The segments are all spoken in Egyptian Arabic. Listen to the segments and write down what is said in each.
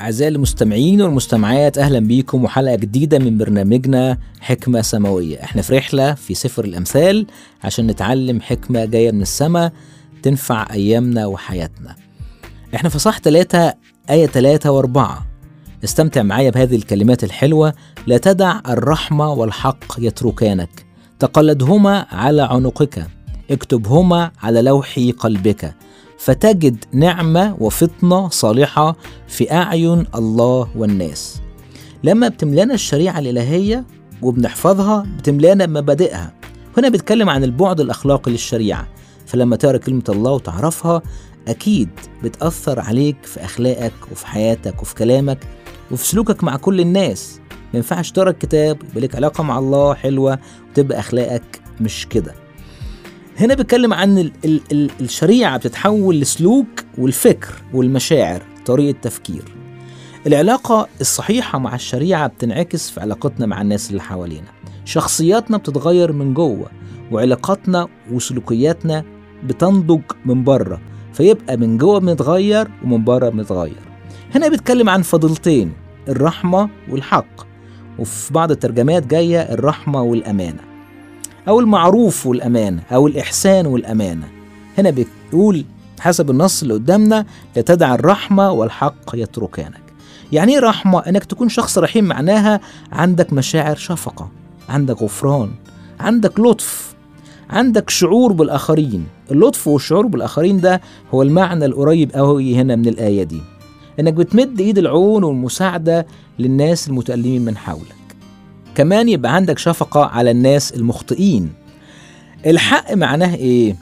أعزائي المستمعين والمستمعات أهلا بيكم وحلقة جديدة من برنامجنا حكمة سماوية احنا في رحلة في سفر الأمثال عشان نتعلم حكمة جاية من السماء تنفع أيامنا وحياتنا احنا في صح 3 آية 3 و4 استمتع معايا بهذه الكلمات الحلوة لا تدع الرحمة والحق يتركانك تقلدهما على عنقك اكتبهما على لوح قلبك فتجد نعمة وفطنة صالحة في أعين الله والناس لما بتملانا الشريعة الإلهية وبنحفظها بتملانا مبادئها هنا بيتكلم عن البعد الأخلاقي للشريعة فلما تقرأ كلمة الله وتعرفها أكيد بتأثر عليك في أخلاقك وفي حياتك وفي كلامك وفي سلوكك مع كل الناس ما ينفعش تقرا الكتاب يبقى لك علاقة مع الله حلوة وتبقى أخلاقك مش كده هنا بيتكلم عن ال ال ال الشريعة بتتحول لسلوك والفكر والمشاعر طريقة تفكير العلاقة الصحيحة مع الشريعة بتنعكس في علاقتنا مع الناس اللي حوالينا شخصياتنا بتتغير من جوه وعلاقاتنا وسلوكياتنا بتنضج من بره فيبقى من جوه بنتغير ومن بره بنتغير هنا بيتكلم عن فضيلتين الرحمة والحق وفي بعض الترجمات جاية الرحمة والأمانة أو المعروف والأمانة أو الإحسان والأمانة هنا بيقول حسب النص اللي قدامنا لا تدع الرحمة والحق يتركانك يعني ايه رحمة؟ انك تكون شخص رحيم معناها عندك مشاعر شفقة عندك غفران عندك لطف عندك شعور بالآخرين اللطف والشعور بالآخرين ده هو المعنى القريب قوي هنا من الآية دي انك بتمد ايد العون والمساعدة للناس المتألمين من حولك كمان يبقى عندك شفقة على الناس المخطئين الحق معناه ايه؟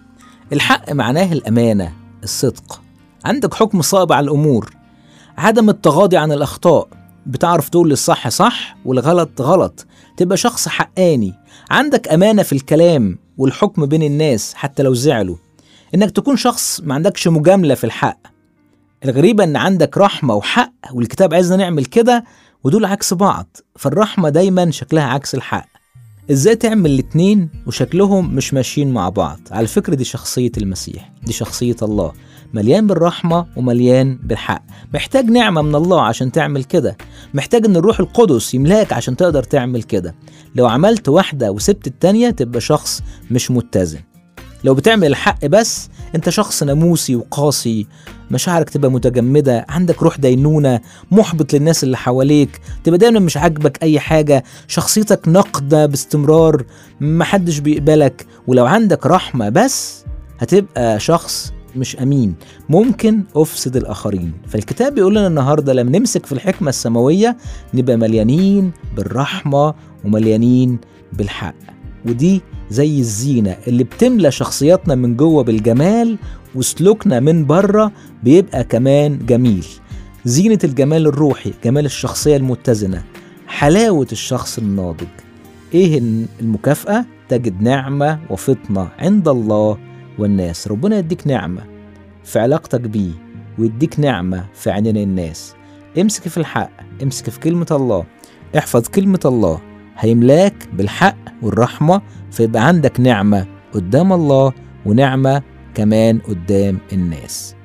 الحق معناه الأمانة الصدق عندك حكم صائب على الأمور عدم التغاضي عن الأخطاء بتعرف تقول الصح صح والغلط غلط تبقى شخص حقاني عندك أمانة في الكلام والحكم بين الناس حتى لو زعلوا إنك تكون شخص ما عندكش مجاملة في الحق الغريبة إن عندك رحمة وحق والكتاب عايزنا نعمل كده ودول عكس بعض فالرحمة دايما شكلها عكس الحق ازاي تعمل الاتنين وشكلهم مش ماشيين مع بعض على فكرة دي شخصية المسيح دي شخصية الله مليان بالرحمة ومليان بالحق محتاج نعمة من الله عشان تعمل كده محتاج ان الروح القدس يملاك عشان تقدر تعمل كده لو عملت واحدة وسبت التانية تبقى شخص مش متزن لو بتعمل الحق بس انت شخص ناموسي وقاسي مشاعرك تبقى متجمدة عندك روح دينونة محبط للناس اللي حواليك تبقى دايما مش عاجبك أي حاجة شخصيتك نقدة باستمرار محدش بيقبلك ولو عندك رحمة بس هتبقى شخص مش أمين ممكن أفسد الآخرين فالكتاب بيقول لنا النهاردة لما نمسك في الحكمة السماوية نبقى مليانين بالرحمة ومليانين بالحق ودي زي الزينة اللي بتملى شخصياتنا من جوه بالجمال وسلوكنا من بره بيبقى كمان جميل زينة الجمال الروحي جمال الشخصية المتزنة حلاوة الشخص الناضج ايه المكافأة؟ تجد نعمة وفطنة عند الله والناس ربنا يديك نعمة في علاقتك بيه ويديك نعمة في عينين الناس امسك في الحق امسك في كلمة الله احفظ كلمة الله هيملاك بالحق والرحمة فيبقى عندك نعمة قدام الله ونعمة كمان قدام الناس